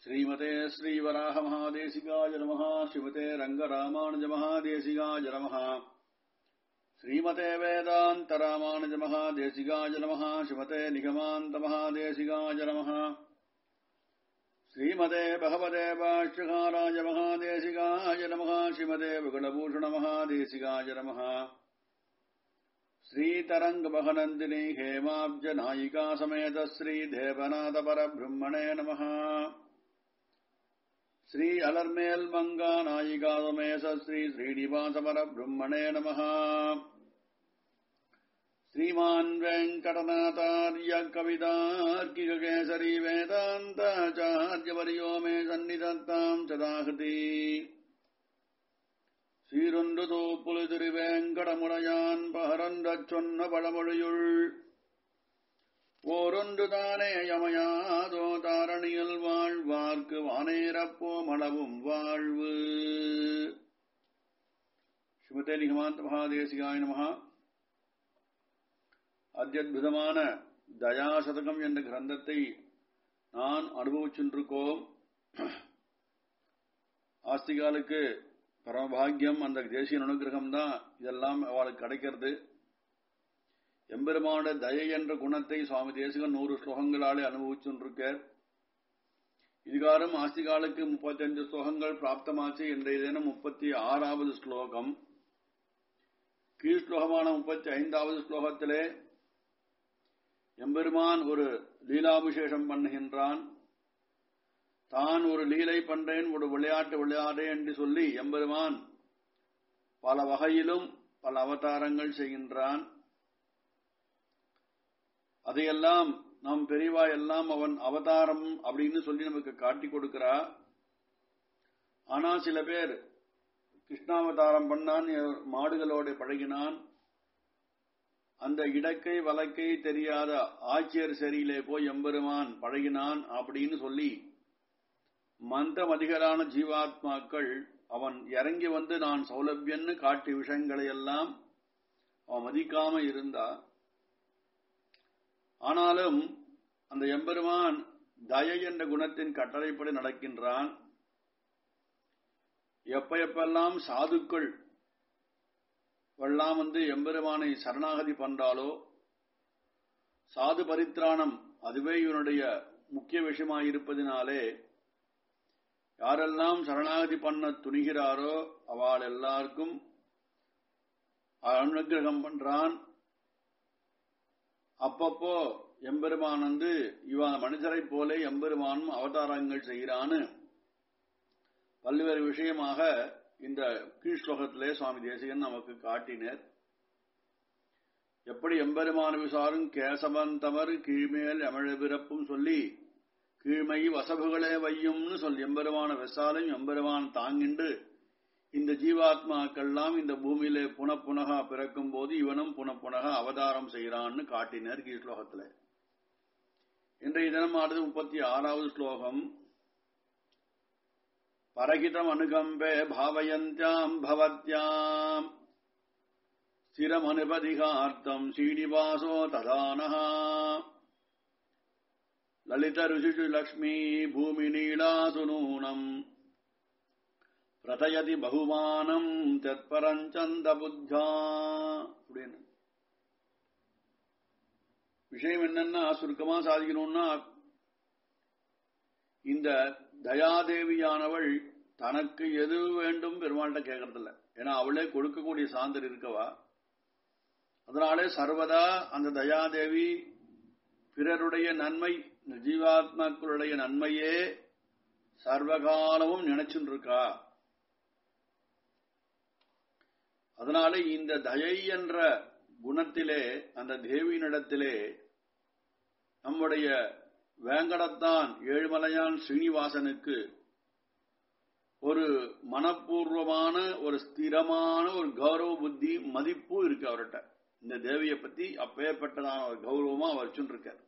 श्रीमते श्रीवराहमहादेशिकाय नमः श्रीमते रङ्गरामानुजमहादेशिकाय नमः श्रीमते वेदान्तरामानुजमहादेशिकाय नमः श्रीमते निगमान्तमहादेशिकाय नमः श्रीमते भगवते भाष्यकाराय महादेशिकाय नमः श्रीमते विगुणभूषणमहादेशिकाय नमः श्रीतरङ्गमहनन्दिनी हेमाब्जनायिका समेत श्रीदेवनाथपरब्रह्मणे नमः श्री अलर्मेल् मङ्गा नायिका समेत श्री श्रीनिवासपरब्रह्मणे नमः श्रीमान् वेङ्कटनाथार्य कवितार्किककेसरी वेदान्ताचार्यवर्यो मे सन्निधत्ताम् सदाहृति சீரொன்று புலிதிருவேங்கடமுடையான் பகரன்றச் சொன்ன பழமொழியுள் ஓரொன்று தானே யமயாதோ தாரணியில் வாழ்வார்க்கு வானேரப்போ மளவும் வாழ்வு ஸ்ரீமதே நிகமாந்த மகாதேசிகாய நமகா அத்தியுதமான தயாசதகம் என்ற கிரந்தத்தை நான் அனுபவிச்சுருக்கோம் ஆஸ்திகாலுக்கு பரமபாகியம் அந்த தேசிய அனுகிரகம் தான் இதெல்லாம் அவளுக்கு கிடைக்கிறது எம்பெருமான தயை என்ற குணத்தை சுவாமி தேசிகன் நூறு ஸ்லோகங்களாலே அனுபவிச்சுருக்கார் இதுகாரம் ஆஸ்திகாலுக்கு முப்பத்தஞ்சு ஸ்லோகங்கள் பிராப்தமாச்சு இன்றைய தினம் முப்பத்தி ஆறாவது ஸ்லோகம் கீழ் ஸ்லோகமான முப்பத்தி ஐந்தாவது ஸ்லோகத்திலே எம்பெருமான் ஒரு லீலாபிஷேகம் பண்ணுகின்றான் தான் ஒரு லீலை பண்றேன் ஒரு விளையாட்டு விளையாடேன் என்று சொல்லி எம்பெருமான் பல வகையிலும் பல அவதாரங்கள் செய்கின்றான் அதையெல்லாம் நாம் பெரியவா எல்லாம் அவன் அவதாரம் அப்படின்னு சொல்லி நமக்கு காட்டி கொடுக்கிறா ஆனா சில பேர் கிருஷ்ணாவதாரம் பண்ணான் மாடுகளோட பழகினான் அந்த இடக்கை வழக்கை தெரியாத ஆட்சியர் சரியிலே போய் எம்பெருமான் பழகினான் அப்படின்னு சொல்லி மந்தமதிகளான ஜீவாத்மாக்கள் அவன் இறங்கி வந்து நான் சௌலபியன்னு காட்டிய விஷயங்களை எல்லாம் அவன் மதிக்காம இருந்தா ஆனாலும் அந்த எம்பெருமான் தய என்ற குணத்தின் கட்டளைப்படி நடக்கின்றான் எப்ப எப்பெல்லாம் சாதுக்கள் வெள்ளம் வந்து எம்பெருமானை சரணாகதி பண்றாலோ சாது பரித்ராணம் அதுவே இவனுடைய முக்கிய விஷயமாயிருப்பதினாலே யாரெல்லாம் சரணாகதி பண்ண துணிகிறாரோ அவள் எல்லாருக்கும் அனுகிரகம் பண்றான் அப்பப்போ எம்பெருமான் வந்து இவன் மனிதரை போல எம்பெருமானும் அவதாரங்கள் செய்கிறான்னு பல்வேறு விஷயமாக இந்த கீழ்ஸ்லோகத்திலே சுவாமி தேசிகன் நமக்கு காட்டினர் எப்படி எம்பெருமான விசாரும் கேசவன் தமர் கீழ்மேல் எமழ பிறப்பும் சொல்லி கீழ்மை வசபுகளே வையும்னு சொல் எம்பெருமான விசாலையும் எம்பெருமான் தாங்கிண்டு இந்த ஜீவாத்மாக்கெல்லாம் இந்த பூமியிலே புனப்புனகா பிறக்கும் போது இவனும் புனப்புனகா அவதாரம் செய்கிறான்னு காட்டினர் கீழ்ஸ்லோகத்துல இன்றைய தினம் ஆனது முப்பத்தி ஆறாவது ஸ்லோகம் பரகிதம் அனுகம்பே பாவயந்தியாம் பவத்யாம் ஸ்திரமனுபதிகார்த்தம் ஸ்ரீனிவாசோ ததானஹா லலித ருஷிஷு லக்ஷ்மி பூமி நீளாசுனூனம் பிரதயதி பகுமானம் தற்பரஞ்சந்த புத்தா அப்படின்னு விஷயம் என்னன்னா சுருக்கமா சாதிக்கணும்னா இந்த தயாதேவியானவள் தனக்கு எது வேண்டும் பெருமாள்கிட்ட கேட்கறதில்ல ஏன்னா அவளே கொடுக்கக்கூடிய சாந்தர் இருக்கவா அதனாலே சர்வதா அந்த தயாதேவி பிறருடைய நன்மை ஜீவாத்மாக்களுடைய நன்மையே சர்வகாலமும் நினைச்சுட்டு இருக்கா அதனால இந்த தயை என்ற குணத்திலே அந்த தேவியினிடத்திலே நம்முடைய வேங்கடத்தான் ஏழுமலையான் ஸ்ரீனிவாசனுக்கு ஒரு மனப்பூர்வமான ஒரு ஸ்திரமான ஒரு கௌரவ புத்தி மதிப்பு இருக்கு அவர்கிட்ட இந்த தேவியை பத்தி அப்பேற்பட்டதான ஒரு கௌரவமா அவர் வச்சுருக்கார்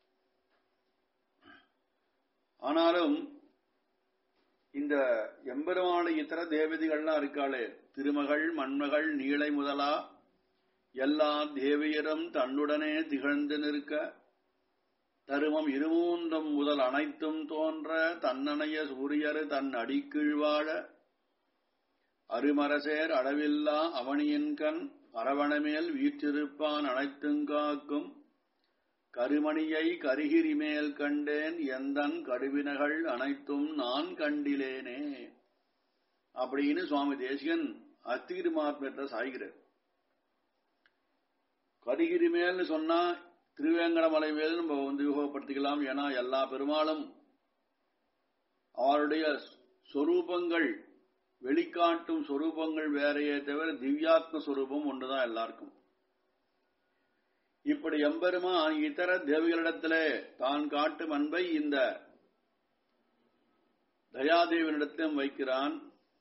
ஆனாலும் இந்த எம்பெருமான இத்தர தேவதைகள்லாம் இருக்காளே திருமகள் மண்மகள் நீளை முதலா எல்லா தேவியரும் தன்னுடனே திகழ்ந்து நிற்க தருமம் இருமூன்றும் முதல் அனைத்தும் தோன்ற தன்னணைய சூரியரு தன் அடிக்கீழ்வாழ அருமரசேர் அளவில்லா அவனியின்கண் அரவணமேல் வீற்றிருப்பான் அனைத்துங்காக்கும் கருமணியை கருகிரிமேல் கண்டேன் எந்தன் கடுவினகள் அனைத்தும் நான் கண்டிலேனே அப்படின்னு சுவாமி தேசிகன் அத்திகிரி மாத்மத்தை சாய்கிறார் கரிகிரி மேல்னு சொன்னா திருவேங்கடமலை மேல் நம்ம வந்து யூகப்படுத்திக்கலாம் ஏன்னா எல்லா பெருமாளும் அவருடைய சொரூபங்கள் வெளிக்காட்டும் சொரூபங்கள் வேறையே தவிர திவ்யாத்ம சொரூபம் ஒன்றுதான் எல்லாருக்கும் இப்படி எம்பெருமான் இதர தேவிகளிடத்திலே தான் காட்டும் அன்பை இந்த தயாதேவினிடத்திலும் வைக்கிறான்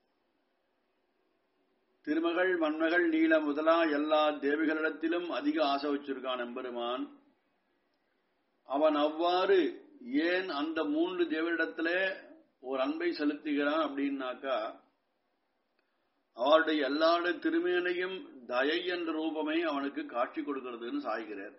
திருமகள் மண்மகள் நீல முதலா எல்லா தேவிகளிடத்திலும் அதிக ஆசை வச்சிருக்கான் எம்பெருமான் அவன் அவ்வாறு ஏன் அந்த மூன்று தேவரிடத்திலே ஒரு அன்பை செலுத்துகிறான் அப்படின்னாக்கா அவருடைய எல்லாருடைய திருமேனையும் தயை என்ற ரூபமே அவனுக்கு காட்சி கொடுக்கிறதுன்னு சாய்கிறார்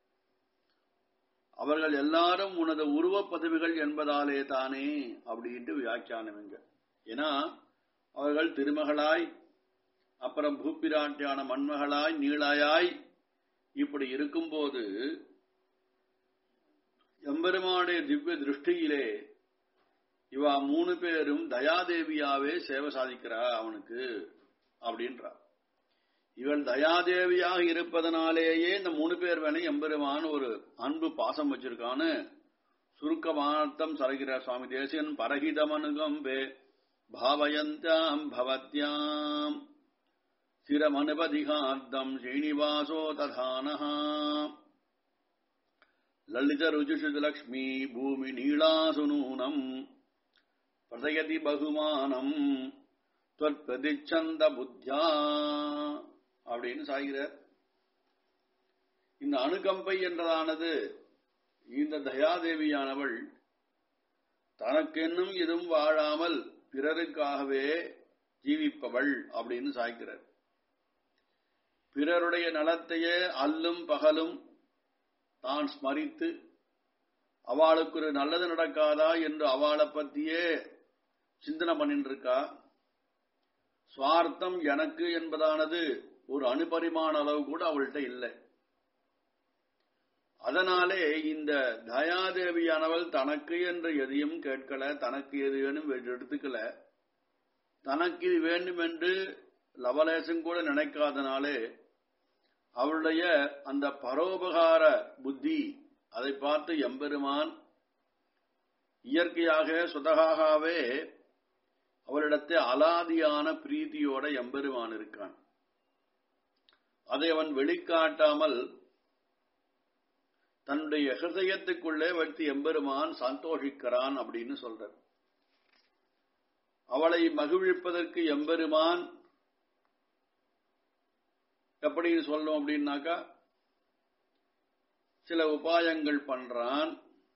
அவர்கள் எல்லாரும் உனது உருவ பதவிகள் என்பதாலே தானே அப்படின்ட்டு வியாக்கியானம் இங்க ஏன்னா அவர்கள் திருமகளாய் அப்புறம் பூப்பிராட்டியான மண்மகளாய் நீளாயாய் இப்படி இருக்கும்போது எம்பெருமானுடைய திவ்ய திருஷ்டியிலே இவா மூணு பேரும் தயாதேவியாவே சேவை சாதிக்கிறா அவனுக்கு அப்படின்றார் இவள் தயாதேவியாக இருப்பதனாலேயே இந்த மூணு பேர் வேணை எம்பெருமான் ஒரு அன்பு பாசம் வச்சிருக்கான்னு சுருக்கமானத்தம் சரகிறார் சுவாமி தேசியன் பரகிதமனுகம்பே பாவயந்தாம் பவத்யாம் சிரமனுபதிகார்த்தம் ஸ்ரீனிவாசோ ததானஹா லலித ருஜுஷு லக்ஷ்மி பூமி நீளாசுனூனம் பிரதயதி பகுமானம் தொற்பிரதிச்சந்த புத்தியா அப்படின்னு சாகிறார் இந்த அணுகம்பை என்றதானது இந்த தயாதேவியானவள் தனக்கென்னும் எதுவும் வாழாமல் பிறருக்காகவே ஜீவிப்பவள் அப்படின்னு சாய்க்கிறார் பிறருடைய நலத்தையே அல்லும் பகலும் தான் ஸ்மரித்து அவளுக்கு ஒரு நல்லது நடக்காதா என்று அவளை பத்தியே சிந்தனை பண்ணிட்டு இருக்கா சுவார்த்தம் எனக்கு என்பதானது ஒரு அணுபரிமாண அளவு கூட அவள்கிட்ட இல்லை அதனாலே இந்த தயாதேவியானவள் தனக்கு என்று எதையும் கேட்கல தனக்கு எது வேணும் எடுத்துக்கல தனக்கு இது வேண்டும் என்று லவலேசம் கூட நினைக்காதனாலே அவளுடைய அந்த பரோபகார புத்தி அதை பார்த்து எம்பெருமான் இயற்கையாக சுதகாகவே அவரிடத்தை அலாதியான பிரீதியோட எம்பெருமான் இருக்கான் அதை அவன் வெளிக்காட்டாமல் தன்னுடைய ஹிருதயத்துக்குள்ளே வைத்து எம்பெருமான் சந்தோஷிக்கிறான் அப்படின்னு சொல்ற அவளை மகிழ்விப்பதற்கு எம்பெருமான் எப்படி சொல்லணும் அப்படின்னாக்கா சில உபாயங்கள் பண்றான்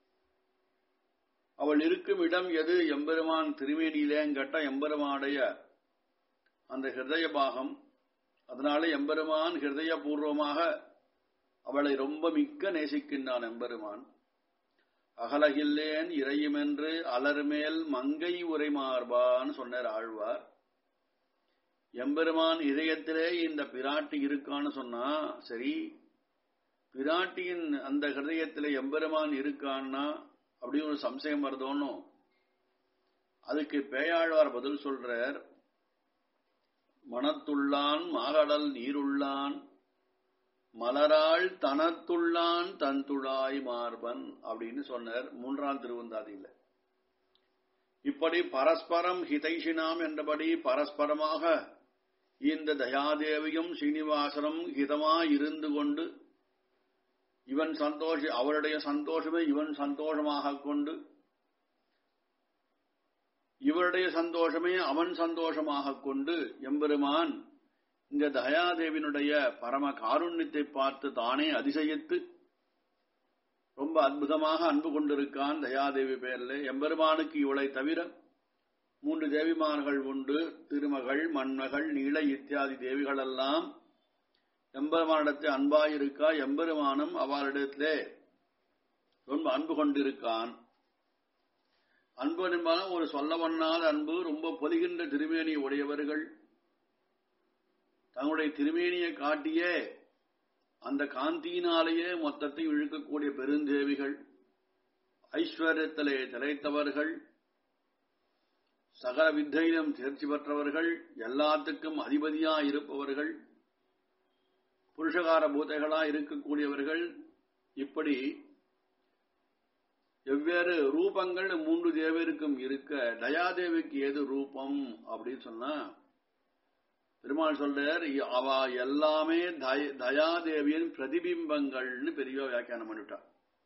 அவள் இருக்கும் இடம் எது எம்பெருமான் திருமேனியிலேங்கட்ட எம்பெருமானுடைய அந்த ஹிருதய பாகம் அதனால எம்பெருமான் ஹிருதயபூர்வமாக அவளை ரொம்ப மிக்க நேசிக்கின்றான் எம்பெருமான் அகலகில்லேன் இறையுமென்று அலர்மேல் மங்கை உரைமார்பான்னு சொன்னார் ஆழ்வார் எம்பெருமான் இதயத்திலே இந்த பிராட்டி இருக்கான்னு சொன்னா சரி பிராட்டியின் அந்த ஹிருதயத்திலே எம்பெருமான் இருக்கான்னா அப்படி ஒரு சம்சயம் வருதோன்னு அதுக்கு பேயாழ்வார் பதில் சொல்றார் மனத்துள்ளான் மாகடல் நீருள்ளான் மலராள் தனத்துள்ளான் தன்துழாய் மார்பன் அப்படின்னு சொன்னார் மூன்றாம் திருவந்தாதியில இப்படி பரஸ்பரம் ஹிதைஷினாம் என்றபடி பரஸ்பரமாக இந்த தயாதேவியும் ஸ்ரீனிவாசனும் ஹிதமாய் இருந்து கொண்டு இவன் சந்தோஷ அவருடைய சந்தோஷமே இவன் சந்தோஷமாக கொண்டு இவருடைய சந்தோஷமே அவன் சந்தோஷமாக கொண்டு எம்பெருமான் இந்த தயாதேவினுடைய பரம காருண்யத்தை பார்த்து தானே அதிசயித்து ரொம்ப அற்புதமாக அன்பு கொண்டிருக்கான் தயாதேவி பெயர்ல எம்பெருமானுக்கு இவளை தவிர மூன்று தேவிமார்கள் உண்டு திருமகள் மண்மகள் நீல இத்தியாதி தேவிகளெல்லாம் எம்பெருமானிடத்தில் அன்பாயிருக்கா எம்பெருமானும் அவளிடத்திலே ரொம்ப அன்பு கொண்டிருக்கான் அன்பு என்பான ஒரு சொல்ல வண்ணாத அன்பு ரொம்ப பொலிகின்ற திருமேனி உடையவர்கள் தங்களுடைய திருமேனியை காட்டியே அந்த காந்தியினாலேயே மொத்தத்தை இழுக்கக்கூடிய பெருந்தேவிகள் ஐஸ்வர்யத்திலே திளைத்தவர்கள் சகல வித்தையிலும் தேர்ச்சி பெற்றவர்கள் எல்லாத்துக்கும் அதிபதியா இருப்பவர்கள் புருஷகார பூதைகளா இருக்கக்கூடியவர்கள் இப்படி வெவ்வேறு ரூபங்கள் மூன்று தேவருக்கும் இருக்க தயாதேவிக்கு ஏது ரூபம் அப்படின்னு சொன்னா பெருமாள் சொல்றார் அவ எல்லாமே தயாதேவியின் பிரதிபிம்பங்கள்னு பெரிய வியாக்கியானம் பண்ணிவிட்டார்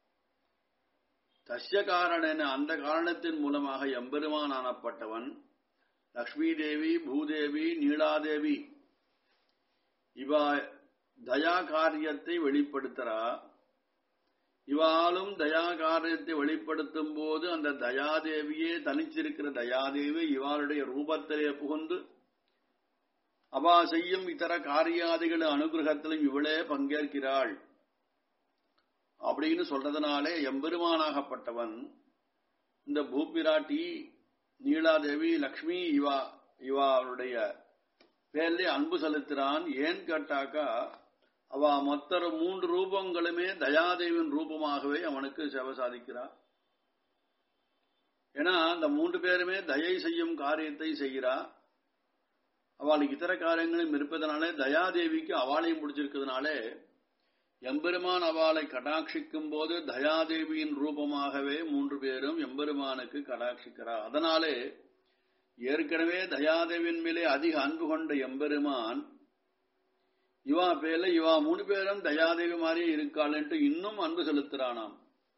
தஸ்ய காரணன அந்த காரணத்தின் மூலமாக எம்பெருமான் ஆனப்பட்டவன் லக்ஷ்மி தேவி பூதேவி நீலாதேவி இவ தயா காரியத்தை வெளிப்படுத்துறா இவாலும் தயா காரியத்தை வெளிப்படுத்தும் போது அந்த தயாதேவியே தனிச்சிருக்கிற தயாதேவி இவாளுடைய ரூபத்திலே புகுந்து அவா செய்யும் இதர காரியாதிகள் அனுகிரகத்திலும் இவளே பங்கேற்கிறாள் அப்படின்னு சொல்றதுனாலே எம்பெருமானாகப்பட்டவன் இந்த பூப்பிராட்டி நீலாதேவி லக்ஷ்மி இவா இவாளுடைய பேர்ல அன்பு செலுத்துறான் ஏன் கேட்டாக்கா அவ மொத்த மூன்று ரூபங்களுமே தயாதேவின் ரூபமாகவே அவனுக்கு சேவை சாதிக்கிறான் ஏன்னா அந்த மூன்று பேருமே தயை செய்யும் காரியத்தை செய்கிறா அவளுக்கு இதர காரியங்களும் இருப்பதனாலே தயாதேவிக்கு அவளையும் பிடிச்சிருக்கிறதுனாலே எம்பெருமான் அவளை கடாட்சிக்கும் போது தயாதேவியின் ரூபமாகவே மூன்று பேரும் எம்பெருமானுக்கு கடாட்சிக்கிறார் அதனாலே ஏற்கனவே தயாதேவியின் மேலே அதிக அன்பு கொண்ட எம்பெருமான் இவா பேர்ல இவா மூணு பேரும் தயாதேவி மாதிரியே இருக்காள்ன்ட்டு இன்னும் அன்பு செலுத்துறானாம்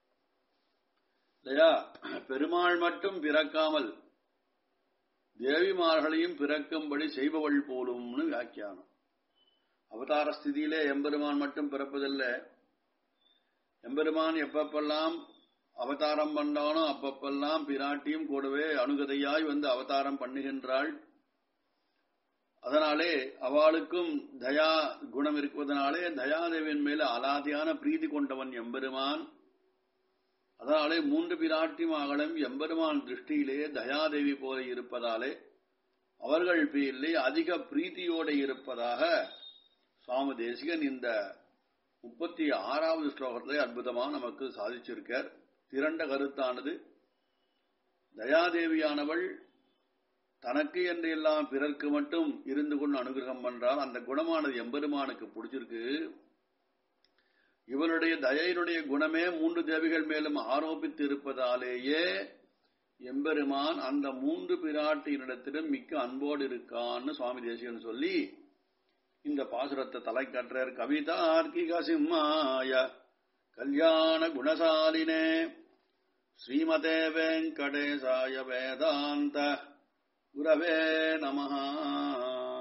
தயா பெருமாள் மட்டும் பிறக்காமல் தேவிமார்களையும் பிறக்கும்படி செய்பவள் போலும்னு வியாக்கியானம் அவதார ஸ்திதியிலே எம்பெருமான் மட்டும் பிறப்பதில்லை எம்பெருமான் எப்பப்பெல்லாம் அவதாரம் பண்ணானோ அப்பப்பெல்லாம் பிராட்டியும் கூடவே அணுகதையாய் வந்து அவதாரம் பண்ணுகின்றாள் அதனாலே அவளுக்கும் தயா குணம் இருப்பதனாலே தயாதேவியின் மேல அலாதியான பிரீதி கொண்டவன் எம்பெருமான் அதனாலே மூன்று பிராட்டி மகளும் எம்பெருமான் திருஷ்டியிலே தயாதேவி போல இருப்பதாலே அவர்கள் பேரிலே அதிக பிரீத்தியோடு இருப்பதாக சுவாமி தேசிகன் இந்த முப்பத்தி ஆறாவது ஸ்லோகத்திலே அற்புதமாக நமக்கு சாதிச்சிருக்கார் திரண்ட கருத்தானது தயாதேவியானவள் தனக்கு என்று எல்லாம் பிறர்க்கு மட்டும் இருந்து கொண்டு அனுகிரகம் பண்றால் அந்த குணமானது எம்பெருமானுக்கு பிடிச்சிருக்கு இவருடைய தயையினுடைய குணமே மூன்று தேவிகள் மேலும் ஆரோபித்து இருப்பதாலேயே எம்பெருமான் அந்த மூன்று பிராட்டியினிடத்திலும் மிக்க அன்போடு இருக்கான்னு சுவாமி தேசிகன் சொல்லி இந்த பாசுரத்தை தலை கற்றார் கவிதார்க்கிக சிம்மாய கல்யாண குணசாலினே ஸ்ரீமதே வெங்கடேசாய வேதாந்த குரவே நமஹா